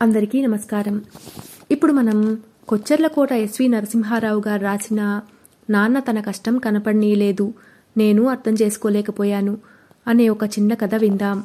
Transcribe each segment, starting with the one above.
అందరికీ నమస్కారం ఇప్పుడు మనం కొచ్చెర్లకోట ఎస్వి నరసింహారావు గారు రాసిన నాన్న తన కష్టం కనపడనీయలేదు నేను అర్థం చేసుకోలేకపోయాను అనే ఒక చిన్న కథ విందాం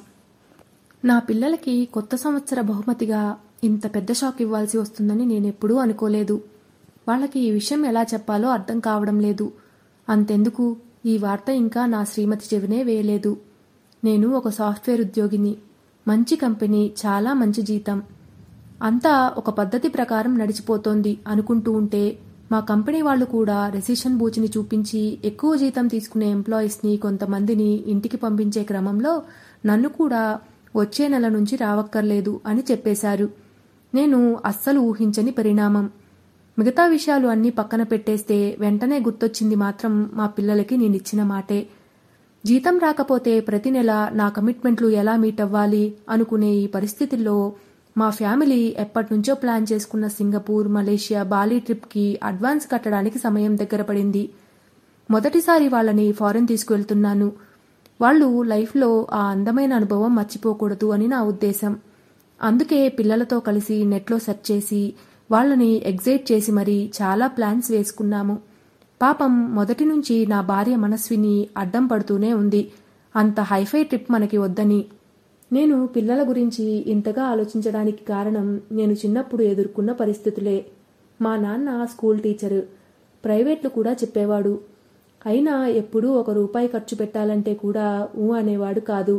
నా పిల్లలకి కొత్త సంవత్సర బహుమతిగా ఇంత పెద్ద షాక్ ఇవ్వాల్సి వస్తుందని నేనెప్పుడూ అనుకోలేదు వాళ్ళకి ఈ విషయం ఎలా చెప్పాలో అర్థం కావడం లేదు అంతెందుకు ఈ వార్త ఇంకా నా శ్రీమతి చెవినే వేయలేదు నేను ఒక సాఫ్ట్వేర్ ఉద్యోగిని మంచి కంపెనీ చాలా మంచి జీతం అంతా ఒక పద్ధతి ప్రకారం నడిచిపోతోంది అనుకుంటూ ఉంటే మా కంపెనీ వాళ్ళు కూడా రెసిషన్ బూచిని చూపించి ఎక్కువ జీతం తీసుకునే ఎంప్లాయీస్ని కొంతమందిని ఇంటికి పంపించే క్రమంలో నన్ను కూడా వచ్చే నెల నుంచి రావక్కర్లేదు అని చెప్పేశారు నేను అస్సలు ఊహించని పరిణామం మిగతా విషయాలు అన్నీ పక్కన పెట్టేస్తే వెంటనే గుర్తొచ్చింది మాత్రం మా పిల్లలకి నేనిచ్చిన మాటే జీతం రాకపోతే ప్రతి నెల నా కమిట్మెంట్లు ఎలా మీట్ అవ్వాలి అనుకునే ఈ పరిస్థితుల్లో మా ఫ్యామిలీ ఎప్పటినుంచో ప్లాన్ చేసుకున్న సింగపూర్ మలేషియా బాలీ ట్రిప్కి అడ్వాన్స్ కట్టడానికి సమయం దగ్గర పడింది మొదటిసారి వాళ్ళని ఫారెన్ తీసుకువెళ్తున్నాను వాళ్ళు లైఫ్లో ఆ అందమైన అనుభవం మర్చిపోకూడదు అని నా ఉద్దేశం అందుకే పిల్లలతో కలిసి నెట్లో సెర్చ్ చేసి వాళ్ళని ఎగ్జైట్ చేసి మరీ చాలా ప్లాన్స్ వేసుకున్నాము పాపం మొదటి నుంచి నా భార్య మనస్విని అడ్డం పడుతూనే ఉంది అంత హైఫై ట్రిప్ మనకి వద్దని నేను పిల్లల గురించి ఇంతగా ఆలోచించడానికి కారణం నేను చిన్నప్పుడు ఎదుర్కొన్న పరిస్థితులే మా నాన్న స్కూల్ టీచరు ప్రైవేట్లు కూడా చెప్పేవాడు అయినా ఎప్పుడూ ఒక రూపాయి ఖర్చు పెట్టాలంటే కూడా ఊ అనేవాడు కాదు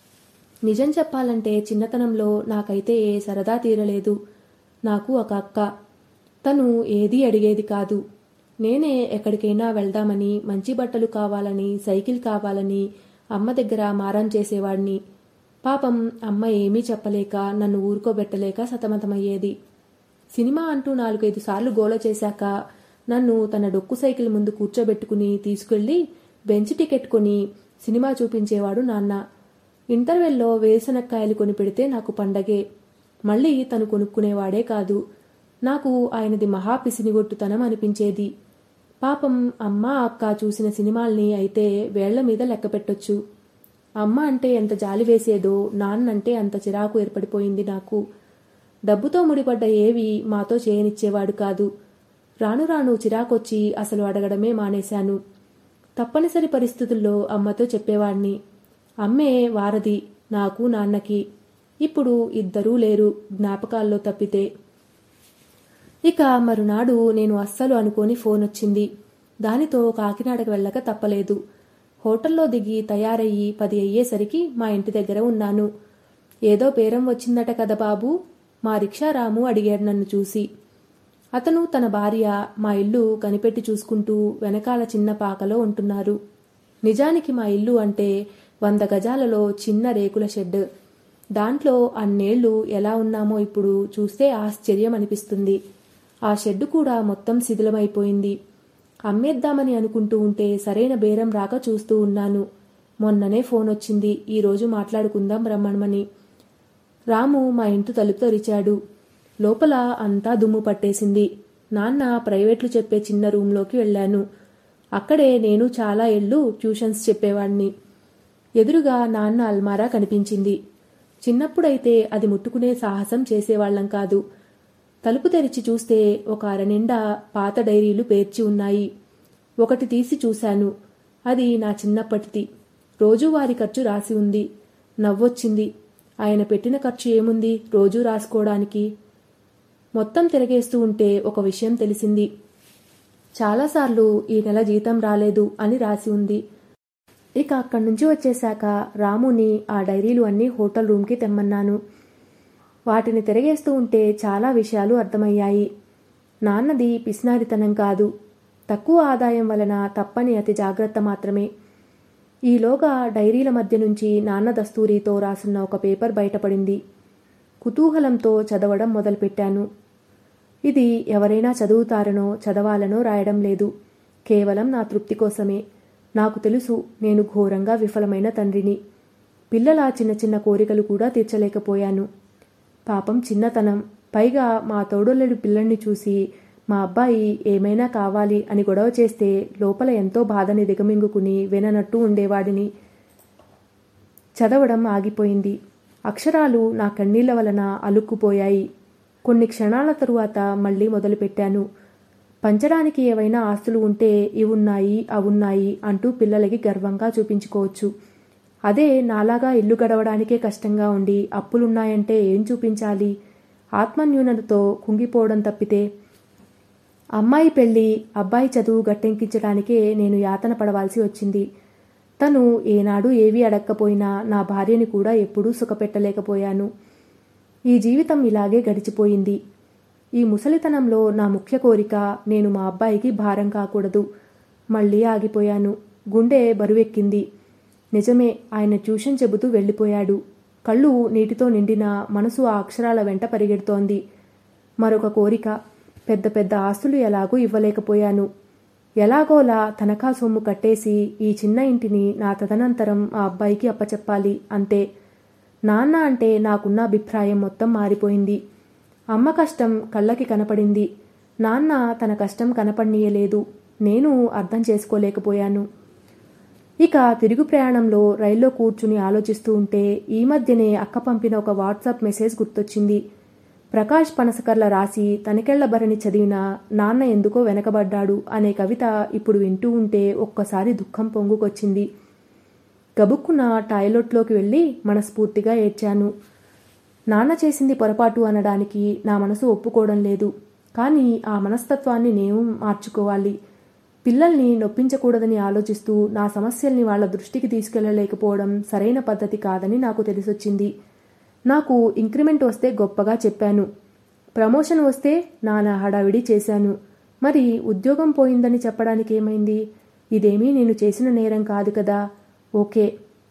నిజం చెప్పాలంటే చిన్నతనంలో నాకైతే ఏ సరదా తీరలేదు నాకు ఒక అక్క తను ఏదీ అడిగేది కాదు నేనే ఎక్కడికైనా వెళ్దామని మంచి బట్టలు కావాలని సైకిల్ కావాలని అమ్మ దగ్గర మారం చేసేవాడిని పాపం అమ్మ ఏమీ చెప్పలేక నన్ను ఊరుకోబెట్టలేక సతమతమయ్యేది సినిమా అంటూ నాలుగైదు సార్లు గోల చేశాక నన్ను తన డొక్కు సైకిల్ ముందు కూర్చోబెట్టుకుని తీసుకెళ్లి బెంచ్ టికెట్ కొని సినిమా చూపించేవాడు నాన్న ఇంటర్వెల్లో వేరుశనక్కాయలు కొని పెడితే నాకు పండగే మళ్ళీ తను కొనుక్కునేవాడే కాదు నాకు ఆయనది మహా పిసినిగొట్టుతనం అనిపించేది పాపం అమ్మ అక్క చూసిన సినిమాల్ని అయితే వేళ్ల మీద లెక్క పెట్టొచ్చు అమ్మ అంటే ఎంత జాలి వేసేదో నాన్నంటే అంత చిరాకు ఏర్పడిపోయింది నాకు డబ్బుతో ముడిపడ్డ ఏవి మాతో చేయనిచ్చేవాడు కాదు రాను రాను చిరాకొచ్చి అసలు అడగడమే మానేశాను తప్పనిసరి పరిస్థితుల్లో అమ్మతో చెప్పేవాణ్ణి అమ్మే వారది నాకు నాన్నకి ఇప్పుడు ఇద్దరూ లేరు జ్ఞాపకాల్లో తప్పితే ఇక మరునాడు నేను అస్సలు అనుకోని ఫోన్ వచ్చింది దానితో కాకినాడకు వెళ్ళక తప్పలేదు హోటల్లో దిగి తయారయ్యి పది అయ్యేసరికి మా ఇంటి దగ్గర ఉన్నాను ఏదో పేరం వచ్చిందట కదా బాబు మా రిక్షా రాము అడిగాడు నన్ను చూసి అతను తన భార్య మా ఇల్లు కనిపెట్టి చూసుకుంటూ వెనకాల చిన్న పాకలో ఉంటున్నారు నిజానికి మా ఇల్లు అంటే వంద గజాలలో చిన్న రేకుల షెడ్ దాంట్లో అన్నేళ్లు ఎలా ఉన్నామో ఇప్పుడు చూస్తే ఆశ్చర్యం అనిపిస్తుంది ఆ షెడ్ కూడా మొత్తం శిథిలమైపోయింది అమ్మేద్దామని అనుకుంటూ ఉంటే సరైన బేరం రాక చూస్తూ ఉన్నాను మొన్ననే ఫోన్ వచ్చింది ఈరోజు మాట్లాడుకుందాం రమ్మణమని రాము మా ఇంటి తలుపు తెరిచాడు లోపల అంతా దుమ్ము పట్టేసింది నాన్న ప్రైవేట్లు చెప్పే చిన్న రూంలోకి వెళ్ళాను అక్కడే నేను చాలా ఏళ్ళు ట్యూషన్స్ చెప్పేవాణ్ణి ఎదురుగా నాన్న అల్మారా కనిపించింది చిన్నప్పుడైతే అది ముట్టుకునే సాహసం చేసేవాళ్లం కాదు తలుపు తెరిచి చూస్తే ఒక అరనిండా పాత డైరీలు పేర్చి ఉన్నాయి ఒకటి తీసి చూశాను అది నా చిన్నప్పటిది రోజువారి ఖర్చు రాసి ఉంది నవ్వొచ్చింది ఆయన పెట్టిన ఖర్చు ఏముంది రోజూ రాసుకోవడానికి మొత్తం తిరగేస్తూ ఉంటే ఒక విషయం తెలిసింది చాలాసార్లు ఈ నెల జీతం రాలేదు అని రాసి ఉంది ఇక అక్కడి నుంచి వచ్చేశాక రాముని ఆ డైరీలు అన్నీ హోటల్ రూమ్కి తెమ్మన్నాను వాటిని తిరగేస్తూ ఉంటే చాలా విషయాలు అర్థమయ్యాయి నాన్నది పిస్నారితనం కాదు తక్కువ ఆదాయం వలన తప్పని అతి జాగ్రత్త మాత్రమే ఈలోగా డైరీల మధ్య నుంచి నాన్న దస్తూరితో రాసున్న ఒక పేపర్ బయటపడింది కుతూహలంతో చదవడం మొదలుపెట్టాను ఇది ఎవరైనా చదువుతారనో చదవాలనో రాయడం లేదు కేవలం నా తృప్తి కోసమే నాకు తెలుసు నేను ఘోరంగా విఫలమైన తండ్రిని పిల్లల చిన్న చిన్న కోరికలు కూడా తీర్చలేకపోయాను పాపం చిన్నతనం పైగా మా తోడొల్లడి పిల్లల్ని చూసి మా అబ్బాయి ఏమైనా కావాలి అని గొడవ చేస్తే లోపల ఎంతో బాధని దిగమింగుకుని విననట్టు ఉండేవాడిని చదవడం ఆగిపోయింది అక్షరాలు నా కన్నీళ్ల వలన అలుక్కుపోయాయి కొన్ని క్షణాల తరువాత మళ్ళీ మొదలుపెట్టాను పంచడానికి ఏవైనా ఆస్తులు ఉంటే ఇవున్నాయి అవున్నాయి అంటూ పిల్లలకి గర్వంగా చూపించుకోవచ్చు అదే నాలాగా ఇల్లు గడవడానికే కష్టంగా ఉండి అప్పులున్నాయంటే ఏం చూపించాలి ఆత్మన్యూనతతో కుంగిపోవడం తప్పితే అమ్మాయి పెళ్లి అబ్బాయి చదువు గట్టెంకించడానికే నేను యాతన పడవలసి వచ్చింది తను ఏనాడు ఏవీ అడక్కపోయినా నా భార్యని కూడా ఎప్పుడూ సుఖపెట్టలేకపోయాను ఈ జీవితం ఇలాగే గడిచిపోయింది ఈ ముసలితనంలో నా ముఖ్య కోరిక నేను మా అబ్బాయికి భారం కాకూడదు మళ్ళీ ఆగిపోయాను గుండె బరువెక్కింది నిజమే ఆయన ట్యూషన్ చెబుతూ వెళ్ళిపోయాడు కళ్ళు నీటితో నిండిన మనసు ఆ అక్షరాల వెంట పరిగెడుతోంది మరొక కోరిక పెద్ద పెద్ద ఆస్తులు ఎలాగూ ఇవ్వలేకపోయాను ఎలాగోలా తనఖా సొమ్ము కట్టేసి ఈ చిన్న ఇంటిని నా తదనంతరం ఆ అబ్బాయికి అప్పచెప్పాలి అంతే నాన్న అంటే నాకున్న అభిప్రాయం మొత్తం మారిపోయింది అమ్మ కష్టం కళ్ళకి కనపడింది నాన్న తన కష్టం కనపడనీయలేదు నేను అర్థం చేసుకోలేకపోయాను ఇక తిరుగు ప్రయాణంలో రైల్లో కూర్చుని ఆలోచిస్తూ ఉంటే ఈ మధ్యనే అక్క పంపిన ఒక వాట్సాప్ మెసేజ్ గుర్తొచ్చింది ప్రకాష్ పనసకర్ల రాసి తనికెళ్ల భరణి చదివిన నాన్న ఎందుకో వెనకబడ్డాడు అనే కవిత ఇప్పుడు వింటూ ఉంటే ఒక్కసారి దుఃఖం పొంగుకొచ్చింది గబుక్కున టాయిలెట్లోకి వెళ్ళి మనస్ఫూర్తిగా ఏడ్చాను నాన్న చేసింది పొరపాటు అనడానికి నా మనసు ఒప్పుకోవడం లేదు కానీ ఆ మనస్తత్వాన్ని నేను మార్చుకోవాలి పిల్లల్ని నొప్పించకూడదని ఆలోచిస్తూ నా సమస్యల్ని వాళ్ళ దృష్టికి తీసుకెళ్లలేకపోవడం సరైన పద్ధతి కాదని నాకు తెలిసొచ్చింది నాకు ఇంక్రిమెంట్ వస్తే గొప్పగా చెప్పాను ప్రమోషన్ వస్తే నానా హడావిడి చేశాను మరి ఉద్యోగం పోయిందని చెప్పడానికి ఏమైంది ఇదేమీ నేను చేసిన నేరం కాదు కదా ఓకే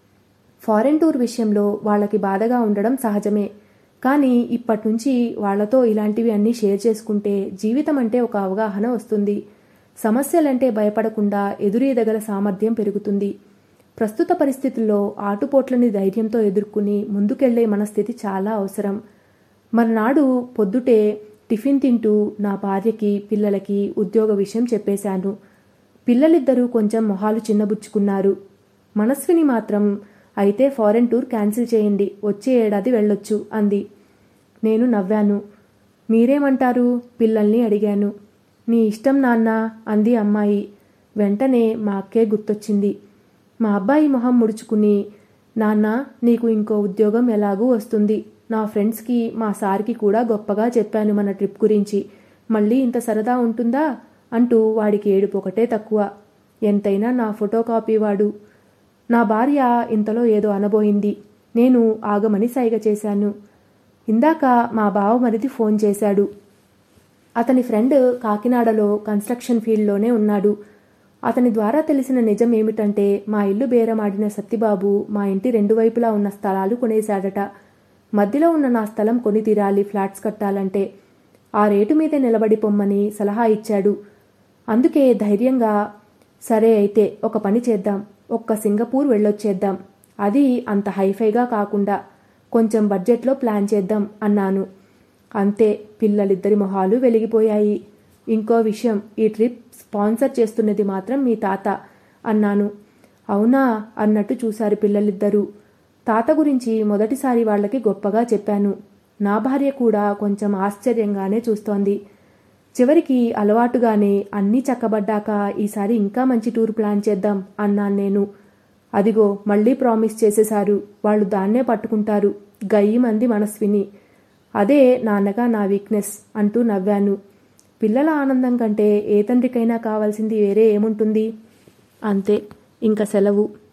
ఫారెన్ టూర్ విషయంలో వాళ్ళకి బాధగా ఉండడం సహజమే కానీ ఇప్పట్నుంచి వాళ్లతో ఇలాంటివి అన్నీ షేర్ చేసుకుంటే జీవితం అంటే ఒక అవగాహన వస్తుంది సమస్యలంటే భయపడకుండా ఎదురీదగల సామర్థ్యం పెరుగుతుంది ప్రస్తుత పరిస్థితుల్లో ఆటుపోట్లని ధైర్యంతో ఎదుర్కొని ముందుకెళ్లే మనస్థితి చాలా అవసరం మర్నాడు పొద్దుటే టిఫిన్ తింటూ నా భార్యకి పిల్లలకి ఉద్యోగ విషయం చెప్పేశాను పిల్లలిద్దరూ కొంచెం మొహాలు చిన్నబుచ్చుకున్నారు మనస్విని మాత్రం అయితే ఫారెన్ టూర్ క్యాన్సిల్ చేయండి వచ్చే ఏడాది వెళ్ళొచ్చు అంది నేను నవ్వాను మీరేమంటారు పిల్లల్ని అడిగాను నీ ఇష్టం నాన్న అంది అమ్మాయి వెంటనే మా అక్కే గుర్తొచ్చింది మా అబ్బాయి మొహం ముడుచుకుని నాన్న నీకు ఇంకో ఉద్యోగం ఎలాగూ వస్తుంది నా ఫ్రెండ్స్కి మా సార్కి కూడా గొప్పగా చెప్పాను మన ట్రిప్ గురించి మళ్ళీ ఇంత సరదా ఉంటుందా అంటూ వాడికి ఏడుపు ఒకటే తక్కువ ఎంతైనా నా ఫోటో కాపీ వాడు నా భార్య ఇంతలో ఏదో అనబోయింది నేను ఆగమని సైగ చేశాను ఇందాక మా బావమరిది ఫోన్ చేశాడు అతని ఫ్రెండ్ కాకినాడలో కన్స్ట్రక్షన్ ఫీల్డ్లోనే ఉన్నాడు అతని ద్వారా తెలిసిన నిజం ఏమిటంటే మా ఇల్లు బేరమాడిన సత్తిబాబు మా ఇంటి రెండు వైపులా ఉన్న స్థలాలు కొనేశాడట మధ్యలో ఉన్న నా స్థలం కొని తీరాలి ఫ్లాట్స్ కట్టాలంటే ఆ రేటు మీద నిలబడి పొమ్మని సలహా ఇచ్చాడు అందుకే ధైర్యంగా సరే అయితే ఒక పని చేద్దాం ఒక్క సింగపూర్ వెళ్ళొచ్చేద్దాం అది అంత హైఫైగా కాకుండా కొంచెం బడ్జెట్లో ప్లాన్ చేద్దాం అన్నాను అంతే పిల్లలిద్దరి మొహాలు వెలిగిపోయాయి ఇంకో విషయం ఈ ట్రిప్ స్పాన్సర్ చేస్తున్నది మాత్రం మీ తాత అన్నాను అవునా అన్నట్టు చూశారు పిల్లలిద్దరూ తాత గురించి మొదటిసారి వాళ్ళకి గొప్పగా చెప్పాను నా భార్య కూడా కొంచెం ఆశ్చర్యంగానే చూస్తోంది చివరికి అలవాటుగానే అన్నీ చక్కబడ్డాక ఈసారి ఇంకా మంచి టూర్ ప్లాన్ చేద్దాం అన్నాను నేను అదిగో మళ్ళీ ప్రామిస్ చేసేశారు వాళ్ళు దాన్నే పట్టుకుంటారు గయ్యి మంది మనస్విని అదే నాన్నగా నా వీక్నెస్ అంటూ నవ్వాను పిల్లల ఆనందం కంటే ఏ తండ్రికైనా కావాల్సింది వేరే ఏముంటుంది అంతే ఇంక సెలవు